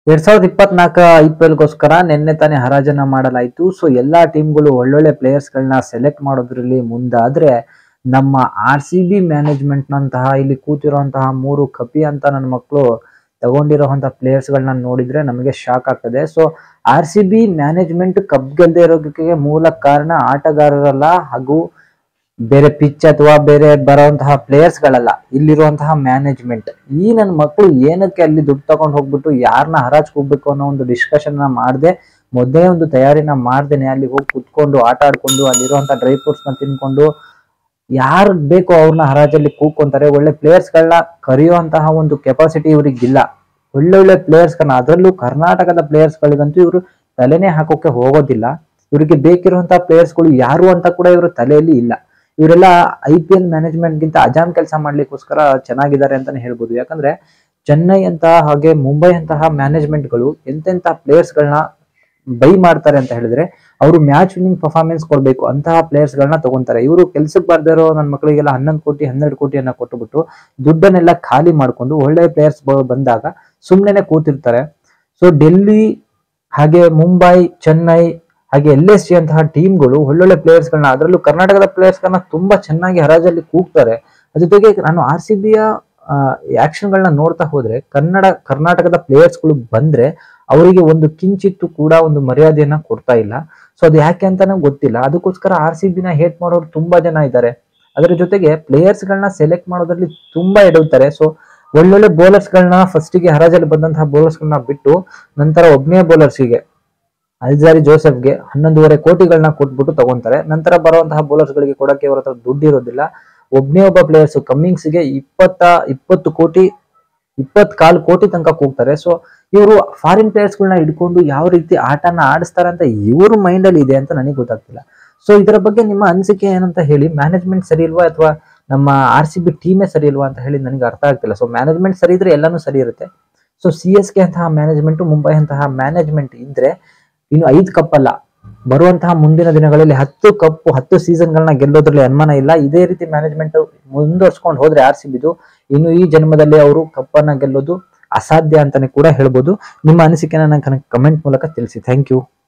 ಎರಡ್ ಸಾವಿರದ ಇಪ್ಪತ್ನಾಲ್ಕ I P ಎಲ್ಗೋಸ್ಕರ ನಿನ್ನೆ ತಾನೇ ಹರಾಜನ್ನ ಮಾಡಲಾಯಿತು ಸೊ ಎಲ್ಲಾ ಟೀಮ್ಗಳು ಒಳ್ಳೊಳ್ಳೆ ಪ್ಲೇಯರ್ಸ್ ಗಳನ್ನ ಸೆಲೆಕ್ಟ್ ಮಾಡೋದ್ರಲ್ಲಿ ಮುಂದಾದ್ರೆ ನಮ್ಮ ಆರ್ ಸಿ ಬಿ ಮ್ಯಾನೇಜ್ಮೆಂಟ್ ನಂತಹ ಇಲ್ಲಿ ಕೂತಿರುವಂತಹ ಮೂರು ಕಪಿ ಅಂತ ನನ್ನ ಮಕ್ಕಳು ತಗೊಂಡಿರುವಂತಹ ಪ್ಲೇಯರ್ಸ್ ಗಳನ್ನ ನೋಡಿದ್ರೆ ನಮಗೆ ಶಾಕ್ ಆಗ್ತದೆ so R C B management cup ಗೆಲ್ಲದೆ ಇರೋದಕ್ಕೆ ಮೂಲ ಕಾರಣ ಆಟಗಾರರಲ್ಲ ಹಾಗೂ ಬೇರೆ ಪಿಚ್ ಅಥವಾ ಬೇರೆ ಬರುವಂತಹ ಪ್ಲೇಯರ್ಸ್ ಗಳಲ್ಲ ಇಲ್ಲಿರುವಂತಹ ಮ್ಯಾನೇಜ್ಮೆಂಟ್ ಈ ನನ್ನ ಮಕ್ಕಳು ಏನಕ್ಕೆ ಅಲ್ಲಿ ದುಡ್ಡು ತಗೊಂಡು ಹೋಗ್ಬಿಟ್ಟು ಯಾರನ್ನ ಹರಾಜ್ ಹೋಗ್ಬೇಕು ಅನ್ನೋ ಒಂದು ಡಿಸ್ಕಷನ್ ಮಾಡದೆ ಮೊದಲೇ ಒಂದು ತಯಾರಿನ ಮಾಡ್ದೇನೆ ಅಲ್ಲಿ ಹೋಗಿ ಕುತ್ಕೊಂಡು ಆಟ ಆಡ್ಕೊಂಡು ಅಲ್ಲಿರುವಂತಹ ಡ್ರೈ ಫ್ರೂಟ್ಸ್ ನ ತಿನ್ಕೊಂಡು ಯಾರು ಬೇಕೋ ಅವ್ರನ್ನ ಹರಾಜಲ್ಲಿ ಕೂಕೊಂತಾರೆ ಒಳ್ಳೆ ಪ್ಲೇಯರ್ಸ್ ಗಳನ್ನ ಕರೆಯುವಂತಹ ಒಂದು ಕೆಪಾಸಿಟಿ ಇವ್ರಿಗಿಲ್ಲ ಒಳ್ಳೊಳ್ಳೆ ಪ್ಲೇಯರ್ಸ್ ಗಳನ್ನ ಅದರಲ್ಲೂ ಕರ್ನಾಟಕದ ಪ್ಲೇಯರ್ಸ್ ಗಳಿಗಂತೂ ಇವರು ತಲೆನೇ ಹಾಕೋಕೆ ಹೋಗೋದಿಲ್ಲ ಇವರಿಗೆ ಬೇಕಿರುವಂತಹ ಪ್ಲೇಯರ್ಸ್ ಗಳು ಯಾರು ಅಂತ ಕೂಡ ಇವರು ತಲೆಯಲ್ಲಿ ಇಲ್ಲ ಇವರೆಲ್ಲ ಐ ಪಿ ಎಲ್ ಮ್ಯಾನೇಜ್ಮೆಂಟ್ ಗಿಂತ ಅಜಾಮ್ ಕೆಲಸ ಮಾಡ್ಲಿಕ್ಕೋಸ್ಕರ ಚೆನ್ನಾಗಿದ್ದಾರೆ ಅಂತಾನೆ ಹೇಳ್ಬೋದು ಯಾಕಂದ್ರೆ ಚೆನ್ನೈ ಅಂತ ಹಾಗೆ ಮುಂಬೈ ಅಂತಹ ಮ್ಯಾನೇಜ್ಮೆಂಟ್ ಗಳು ಎಂತೆಂತ ಪ್ಲೇಯರ್ಸ್ ಗಳನ್ನ ಬೈ ಮಾಡ್ತಾರೆ ಅಂತ ಹೇಳಿದ್ರೆ ಅವರು ಮ್ಯಾಚ್ ವಿನ್ನಿಂಗ್ ಪರ್ಫಾರ್ಮೆನ್ಸ್ ಕೊಡ್ಬೇಕು ಅಂತಹ ಪ್ಲೇಯರ್ಸ್ ಗಳನ್ನ ತಗೊಂತಾರೆ ಇವರು ಕೆಲ್ಸಕ್ಕೆ ಬರ್ದೇ ಇರೋ ನನ್ನ ಮಕ್ಕಳಿಗೆಲ್ಲ ಹನ್ನೊಂದು ಕೋಟಿ ಹನ್ನೆರಡು ಕೋಟಿಯನ್ನ ಕೊಟ್ಟುಬಿಟ್ಟು ದುಡ್ಡನ್ನೆಲ್ಲ ಖಾಲಿ ಮಾಡ್ಕೊಂಡು ಒಳ್ಳೆ ಪ್ಲೇಯರ್ಸ್ ಬಂದಾಗ ಸುಮ್ಮನೆ ಕೂತಿರ್ತಾರೆ ಸೊ ಡೆಲ್ಲಿ ಹಾಗೆ ಮುಂಬೈ ಚೆನ್ನೈ ಹಾಗೆ ಎಲ್ ಎಸ್ ಜಿ ಅಂತಹ ಟೀಮ್ಗಳು ಒಳ್ಳೊಳ್ಳೆ ಪ್ಲೇಯರ್ಸ್ ಗಳನ್ನ ಅದರಲ್ಲೂ ಕರ್ನಾಟಕದ ಪ್ಲೇಯರ್ಸ್ ಗಳನ್ನ ತುಂಬಾ ಚೆನ್ನಾಗಿ ಹರಾಜಲ್ಲಿ ಕೂಗ್ತಾರೆ ಅದ್ರ ಜೊತೆಗೆ ನಾನು ಆರ್ ಸಿ ಬಿಯ ಆಕ್ಷನ್ ಗಳನ್ನ ನೋಡ್ತಾ ಹೋದ್ರೆ ಕನ್ನಡ ಕರ್ನಾಟಕದ ಪ್ಲೇಯರ್ಸ್ ಗಳು ಬಂದ್ರೆ ಅವರಿಗೆ ಒಂದು ಕಿಂಚಿತ್ತು ಕೂಡ ಒಂದು ಮರ್ಯಾದೆಯನ್ನ ಕೊಡ್ತಾ ಇಲ್ಲ ಸೊ ಅದು ಯಾಕೆ ಅಂತಾನೆ ಗೊತ್ತಿಲ್ಲ ಅದಕ್ಕೋಸ್ಕರ ಆರ್ ಸಿ ಬಿನ ಹೇಟ್ ಮಾಡೋರು ತುಂಬಾ ಜನ ಇದ್ದಾರೆ ಅದರ ಜೊತೆಗೆ ಪ್ಲೇಯರ್ಸ್ ಗಳನ್ನ ಸೆಲೆಕ್ಟ್ ಮಾಡೋದ್ರಲ್ಲಿ ತುಂಬಾ ಎಡುತ್ತಾರೆ ಸೊ ಒಳ್ಳೊಳ್ಳೆ ಬೌಲರ್ಸ್ ಗಳನ್ನ ಫಸ್ಟಿಗೆ ಹರಾಜಲ್ಲಿ ಬಂದಂತಹ ಬೌಲರ್ಸ್ ಗಳನ್ನ ಬಿಟ್ಟು ನಂತರ ಒಬ್ನೇ ಬೌಲರ್ಸ್ಗೆ ಅಲ್ಜಾರಿ ಜೋಸೆಫ್ಗೆ ಹನ್ನೊಂದೂವರೆ ಕೋಟಿಗಳನ್ನ ಕೊಟ್ಬಿಟ್ಟು ತಗೊಂತಾರೆ ನಂತರ ಬರುವಂತಹ ಬೌಲರ್ಸ್ ಗಳಿಗೆ ಕೊಡಕ್ಕೆ ಅವ್ರ ಹತ್ರ ದುಡ್ಡು ಇರೋದಿಲ್ಲ ಒಬ್ನೇ ಒಬ್ಬ ಪ್ಲೇಯರ್ಸ್ ಕಮ್ಮಿಂಗ್ಸ್ಗೆ ಇಪ್ಪತ್ತ ಇಪ್ಪತ್ತು ಕೋಟಿ ಇಪ್ಪತ್ ಕಾಲು ಕೋಟಿ ತನಕ ಕೂಗ್ತಾರೆ ಸೊ ಇವರು ಫಾರಿನ್ ಪ್ಲೇಯರ್ಸ್ಗಳನ್ನ ಹಿಡ್ಕೊಂಡು ಯಾವ ರೀತಿ ಆಟನ ಆಡಿಸ್ತಾರೆ ಅಂತ ಇವ್ರ ಮೈಂಡ್ ಅಲ್ಲಿ ಇದೆ ಅಂತ ನನಗೆ ಗೊತ್ತಾಗ್ತಿಲ್ಲ ಸೊ ಇದರ ಬಗ್ಗೆ ನಿಮ್ಮ ಅನಿಸಿಕೆ ಏನಂತ ಹೇಳಿ ಮ್ಯಾನೇಜ್ಮೆಂಟ್ ಸರಿ ಇಲ್ವಾ ಅಥವಾ ನಮ್ಮ ಆರ್ ಸಿ ಬಿ ಟೀಮೇ ಸರಿ ಇಲ್ವಾ ಅಂತ ಹೇಳಿ ನನಗೆ ಅರ್ಥ ಆಗ್ತಿಲ್ಲ ಸೊ ಮ್ಯಾನೇಜ್ಮೆಂಟ್ ಸರಿ ಇದ್ರೆ ಎಲ್ಲಾನು ಸರಿ ಇರುತ್ತೆ ಸೊ ಸಿ ಎಸ್ ಕೆ ಅಂತಹ ಮ್ಯಾನೇಜ್ಮೆಂಟ್ ಮುಂಬೈ ಅಂತಹ ಮ್ಯಾನೇಜ್ಮೆಂಟ್ ಇದ್ರೆ ಇನ್ನು ಐದು ಕಪ್ ಅಲ್ಲ ಬರುವಂತಹ ಮುಂದಿನ ದಿನಗಳಲ್ಲಿ ಹತ್ತು ಕಪ್ ಹತ್ತು ಸೀಸನ್ಗಳನ್ನ ಗೆಲ್ಲೋದ್ರಲ್ಲಿ ಅನುಮಾನ ಇಲ್ಲ ಇದೇ ರೀತಿ ಮ್ಯಾನೇಜ್ಮೆಂಟ್ ಮುಂದುವರ್ಸ್ಕೊಂಡು ಹೋದ್ರೆ ಆರ್ ಸಿ ಬಿದು ಇನ್ನು ಈ ಜನ್ಮದಲ್ಲಿ ಅವರು ಕಪ್ಪನ್ನ ಗೆಲ್ಲೋದು ಅಸಾಧ್ಯ ಅಂತಾನೆ ಕೂಡ ಹೇಳ್ಬೋದು ನಿಮ್ಮ ಅನಿಸಿಕೆನ ನಂಗೆ ಕಮೆಂಟ್ ಮೂಲಕ ತಿಳಿಸಿ ಥ್ಯಾಂಕ್ ಯು